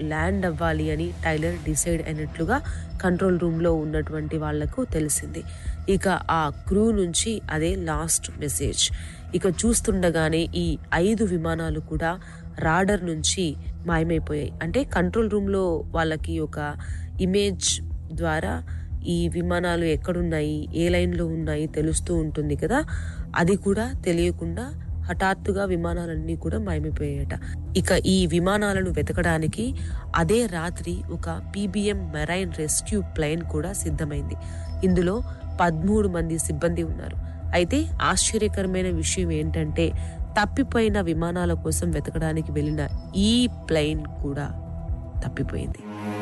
land అవ్వాలి అని tailor decide అయినట్లుగా control రూమ్లో ఉన్నటువంటి వాళ్లకు తెలిసింది ఇక ఆ క్రూ నుంచి అదే లాస్ట్ మెసేజ్ ఇక చూస్తుండగానే ఈ ఐదు విమానాలు కూడా రాడర్ నుంచి మాయమైపోయాయి అంటే కంట్రోల్ రూమ్లో వాళ్ళకి ఒక ఇమేజ్ ద్వారా ఈ విమానాలు ఎక్కడున్నాయి ఏ లైన్లో ఉన్నాయి తెలుస్తూ ఉంటుంది కదా అది కూడా తెలియకుండా హఠాత్తుగా విమానాలన్నీ కూడా మాయమైపోయాయట ఇక ఈ విమానాలను వెతకడానికి అదే రాత్రి ఒక పీబీఎం మెరైన్ రెస్క్యూ ప్లేన్ కూడా సిద్ధమైంది ఇందులో పదమూడు మంది సిబ్బంది ఉన్నారు అయితే ఆశ్చర్యకరమైన విషయం ఏంటంటే తప్పిపోయిన విమానాల కోసం వెతకడానికి వెళ్ళిన ఈ ప్లేన్ కూడా తప్పిపోయింది